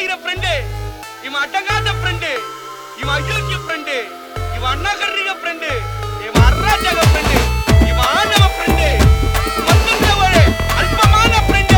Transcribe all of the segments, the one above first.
செய்யற ஃப்ரெண்டு இவன் அட்டங்காத ஃப்ரெண்டு இவன் அயோக்கிய ஃப்ரெண்டு இவன் அண்ணாகர்ணிக ஃப்ரெண்டு இவன் அர்ராஜக ஃப்ரெண்டு இவன் ஆணவ ஃப்ரெண்டு மொத்தத்துல ஒரு அல்பமான ஃப்ரெண்டு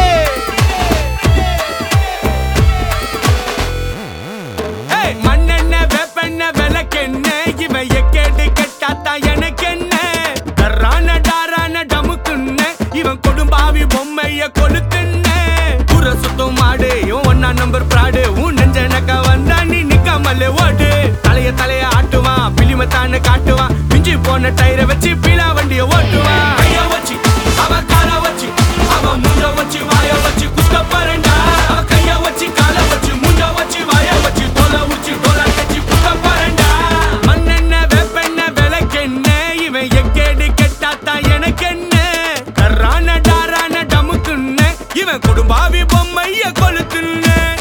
மண்ணெண்ண வேப்பெண்ண விளக்கெண்ண இவன் எக்கேடு கெட்டாத்தான் எனக்கு என்ன டர்ரான டாரான டமுக்குன்ன இவன் கொடும்பாவி பொம்மைய கொளுத்துன்ன புற சுத்தம் மாடு இவன் ஒன்னா நம்பர் பிராடு உன் நெஞ்சனக்க வந்தா நீ நிக்காமலே ஓடு தலைய தலைய ஆட்டுவான் பிலிமத்தான காட்டுவான் மிஞ்சி போன டயரை வச்சு பீலா வண்டிய ஓட்டுவான் கைய வச்சு அவன் கால வச்சு அவன் மூஞ்ச வச்சு வாய வச்சு குத்த பாருண்டா அவன் கைய வச்சு கால வச்சு மூஞ்ச வச்சு வாய வச்சு தோலை உச்சி தோலை கச்சி குத்த பாருண்டா மண்ணெண்ண வேப்பெண்ண விளக்கெண்ண இவன் எக்கேடு கெட்டாத்தான் எனக்கு என்ன கர்ரான டாரான டமுக்குன்ன இவன் குடும்பாவி பொம்மைய கொளுத்துன்ன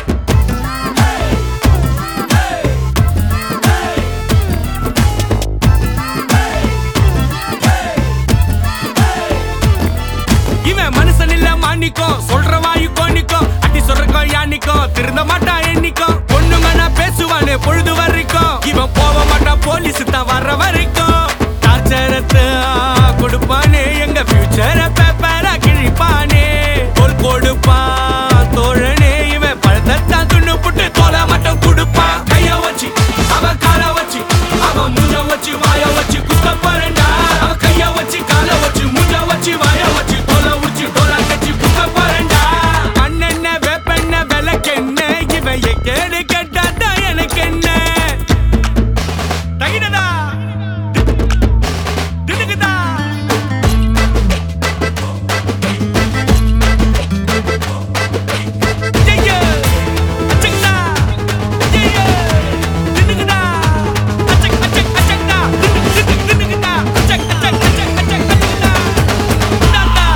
இவன் மனுஷன் இல்ல மாணிக்கம் சொல்ற வாயு கோணிக்கும் அடி சொல்றக்கும் யானிக்கும் திருந்த மாட்டான் எண்ணிக்கும் பொண்ணுங்கன்னா பேசுவானே பொழுது வரைக்கும் இவன் போக மாட்டான் போலீஸ் தான் வர்ற வரைக்கும் டார்ச்சரத்தை கொடுப்பானே எங்க ஃபியூச்சர பேப்பரா கிழிப்பானே தோல் கொடுப்பான் தோழனே இவன் பழத்தான் துண்ணு புட்டு தோலை மட்டும் கொடுப்பான் கைய வச்சு அவன் கால வச்சு அவன் மூஞ்ச வச்சு வாய வச்சு குத்த பாருண்டா அவன் கைய வச்சு கால வச்சு மூஞ்ச வச்சு வாய வச்சு தோலை உச்சி தோலை கச்சி குத்த பாருண்டா மண்ணெண்ண வேப்பெண்ண விளக்கெண்ண இவன் எக்கேடு கட்டாதா எனக்கு என்ன தகிடதா திடுக்குதா ஐயையோ, அச்சக்டா, ஐயையோ, திடுக்குதா, அச்சக், அச்சக், அச்சக்டா, திடுக், திடுக், திடுக்குதா, அச்சக், அச்சக், அச்சக், அச்சக், அச்சக்டா. இந்தாண்டா,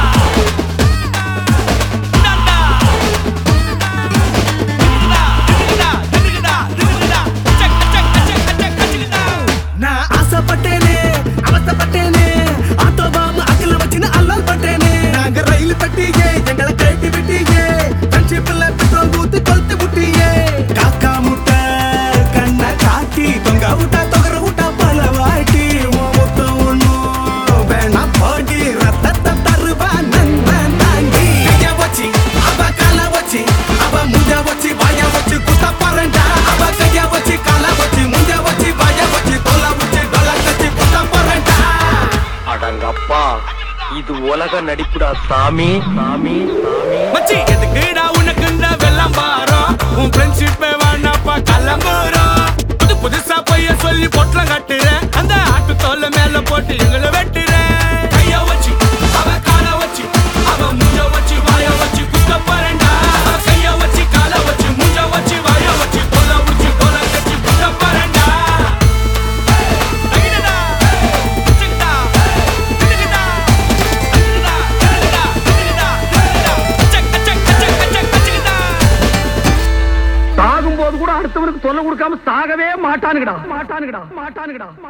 இந்தாண்டா. திடுக்குதா, திடுக்குதா, திடுக்குதா, திடுக்குதா, அச்சக், அச்சக், அச்சக், அச்சக், அச்சக்டா. நான் ஆசைப்பட்டேனே அவசப்பட்டேனே ஆட்டோ பாம் அக்கல வச்சுன்னு அல்லல் பட்டேனே நாங்க ரயில் தட்டியே எங்களை கழட்டி விட்டியே ஃப்ரெண்ட்ஷிப்ல பெட்ரோல் ஊத்தி கொளுத்தி விட்டியே காக்கா முட்டை கண்ணை காட்டி தொங்க விட்டா தொகர விட்டா பல வாட்டி உன் முத்தம் ஒண்ணும் வேணாம் போடி ரத்தத்தை தருவா நண்பன் தாங்கி கைய வச்சு அவ கால வச்சு அவ முஞ்ச வச்சு வாய வச்சு குத்த பரண்டா அவ கைய வச்சு கால வச்சு முஞ்ச வச்சு வாய வச்சு தொலை வச்சு டொல கச்சி குத்த பரண்டா அடங்கப்பா இது உலக நடிப்புடா சாமி சாமி சாமி மச்சி எதுக்குடா உனக்கு இந்த வெள்ளம் பாரம் உன் ஃப்ரெண்ட்ஷிப் வேணாப்பா கிளம்புறோம் புது புதுசா பைய சொல்லி பொட்டலம் கட்டுறேன் அந்த ஆட்டு தோல்ல மேல போட்டு எங்களை வெட்டுறேன் கைய வச்சு அவ கால வச்சு அவ மூஞ்ச வச்சு வாய வச்சு குத்த பாருண்டா அவ கைய வச்சு கால வச்சு மூஞ்ச வச்சு வாய வச்சு தொலை உச்சி தொலை கச்சி குத்த பாருண்டா தகிடதா, சிக்டா, திடுகுதா, திடுகுதா, திடுகுதா, திடுகுதா, திடுகுதா, அச்சக், அச்சக், அச்சக், அச்சக், அச்சக்குதா. சாகும்போது கூட அடுத்தவனுக்கு தொல்லை கொடுக்காம சாகவே மாட்டானுங்கடா மாட்டானுங்கடா மாட்டானுங்கடா